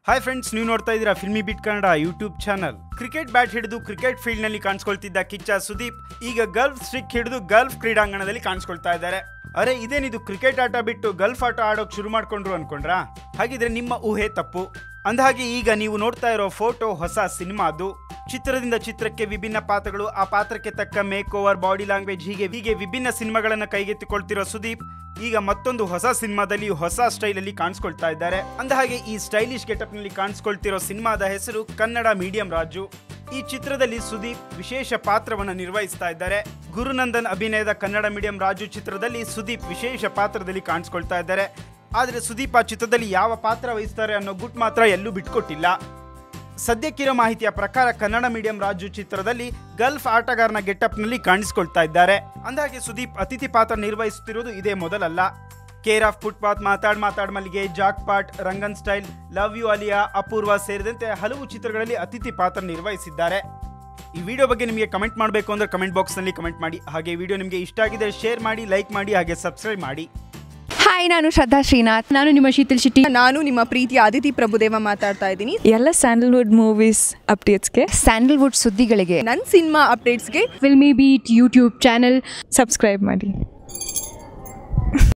hi friends ನೀವು ನೋಡ್ತಾ ಇದ್ದೀರಾ Filmibeat Kannada YouTube channel cricket bat ಹಿಡಿದು ಕ್ರಿಕೆಟ್ ಫೀಲ್ಡ್ ನಲ್ಲಿ ಕಾಣಿಸ್ಕೊಳ್ತಿದ್ದ ಕಿಚ್ಚ ಸುದೀಪ್ ಈಗ ಗಲ್ಫ್ ಸ್ಟಿಕ್ ಹಿಡಿದು ಗಲ್ಫ್ ಕ್ರೀಡಾಂಗಣದಲ್ಲಿ ಕಾಣಿಸ್ಕೊಳ್ತಾ ಇದ್ದಾರೆ ಅರೆ ಇದೇನಿದು ಕ್ರಿಕೆಟ್ ಆಟ ಬಿಟ್ಟು ಗಲ್ಫ್ ಆಟ ಆಡೋಕ್ ಶುರು ಮಾಡ್ಕೊಂಡ್ರು ಅನ್ಕೊಂಡ್ರಾ ಹಾಗಿದ್ರೆ ನಿಮ್ಮ ಊಹೆ ತಪ್ಪು ಅಂದಹಾಗೆ ಈಗ ನೀವು ನೋಡ್ತಾ ಇರೋ ಫೋಟೋ ಹೊಸ ಸಿನಿಮಾದು ಚಿತ್ರದಿಂದ ಚಿತ್ರಕ್ಕೆ ವಿಭಿನ್ನ ಪಾತ್ರಗಳು ಆ ಪಾತ್ರಕ್ಕೆ ತಕ್ಕ ಮೇಕ್ ಓವರ್ ಬಾಡಿ ಲ್ಯಾಂಗ್ವೇಜ್ ಹೀಗೆ ಹೀಗೆ ವಿಭಿನ್ನ ಸಿನಿಮಾಗಳನ್ನ ಕೈಗೆತ್ತಿಕೊಳ್ತಿರೋ ಸುದೀಪ್ ಈಗ ಮತ್ತೊಂದು ಹೊಸ ಸಿನಿಮಾದಲ್ಲಿ ಹೊಸ ಸ್ಟೈಲ್ ಅಲ್ಲಿ ಕಾಣಿಸ್ಕೊಳ್ತಾ ಇದ್ದಾರೆ ಅಂದಹಾಗೆ ಈ ಸ್ಟೈಲಿಶ್ ಗೆಟಪ್ ನಲ್ಲಿ ಕಾಣಿಸ್ಕೊಳ್ತಿರೋ ಸಿನಿಮಾದ ಹೆಸರು ಕನ್ನಡ ಮೀಡಿಯಂ ರಾಜು ಈ ಚಿತ್ರದಲ್ಲಿ ಸುದೀಪ್ ವಿಶೇಷ ಪಾತ್ರವನ್ನು ನಿರ್ವಹಿಸ್ತಾ ಇದ್ದಾರೆ ಗುರುನಂದನ್ ಅಭಿನಯದ ಕನ್ನಡ ಮೀಡಿಯಂ ರಾಜು ಚಿತ್ರದಲ್ಲಿ ಸುದೀಪ್ ವಿಶೇಷ ಪಾತ್ರದಲ್ಲಿ ಕಾಣಿಸ್ಕೊಳ್ತಾ ಇದ್ದಾರೆ ಆದರೆ ಸುದೀಪ್ ಆ ಚಿತ್ರದಲ್ಲಿ ಯಾವ ಪಾತ್ರ ವಹಿಸ್ತಾರೆ ಅನ್ನೋ ಗುಟ್ ಮಾತ್ರ ಎಲ್ಲೂ ಬಿಟ್ಕೊಟ್ಟಿಲ್ಲ ಸದ್ಯಕ್ಕಿರೋ ಮಾಹಿತಿಯ ಪ್ರಕಾರ ಕನ್ನಡ ಮೀಡಿಯಂ ರಾಜು ಚಿತ್ರದಲ್ಲಿ ಗಲ್ಫ್ ಆಟಗಾರನ ಗೆಟಪ್ನಲ್ಲಿ ಕಾಣಿಸಿಕೊಳ್ತಾ ಇದ್ದಾರೆ ಅಂದಾಗೆ ಸುದೀಪ್ ಅತಿಥಿ ಪಾತ್ರ ನಿರ್ವಹಿಸುತ್ತಿರುವುದು ಇದೇ ಮೊದಲಲ್ಲ care of footpath Mathad Mathad Mallige jackpot Rangan style love you Aliya Apoorva ಸೇರಿದಂತೆ ಹಲವು ಚಿತ್ರಗಳಲ್ಲಿ ಅತಿಥಿ ಪಾತ್ರ ನಿರ್ವಹಿಸಿದ್ದಾರೆ ಈ ವಿಡಿಯೋ ಬಗ್ಗೆ ನಿಮಗೆ ಕಮೆಂಟ್ ಮಾಡಬೇಕು ಅಂದ್ರೆ ಕಮೆಂಟ್ ಬಾಕ್ಸ್ನಲ್ಲಿ ಕಮೆಂಟ್ ಮಾಡಿ ಹಾಗೆ ವಿಡಿಯೋ ನಿಮಗೆ ಇಷ್ಟ ಆಗಿದೆ ಶೇರ್ ಮಾಡಿ ಲೈಕ್ ಮಾಡಿ ಹಾಗೆ ಸಬ್ಸ್ಕ್ರೈಬ್ ಮಾಡಿ ಹಾಯ್ ನಾನು ಶ್ರದ್ಧಾ ಶ್ರೀನಾಥ್ ನಾನು ನಿಮ್ಮ ಶೀತಲ್ ಶೆಟ್ಟಿ ನಾನು ನಿಮ್ಮ ಪ್ರೀತಿಯ ಅದಿತಿ ಪ್ರಭುದೇವ ಮಾತಾಡ್ತಾ ಇದ್ದೀನಿ ಎಲ್ಲ ಸ್ಯಾಂಡಲ್ವುಡ್ ಮೂವೀಸ್ ಅಪ್ಡೇಟ್ಸ್ಗೆ ಸ್ಯಾಂಡಲ್ವುಡ್ ಸುದ್ದಿಗಳಿಗೆ ನನ್ನ ಸಿನಿಮಾ ಅಪ್ಡೇಟ್ಸ್ಗೆ Filmibeat YouTube channel subscribe ಮಾಡಿ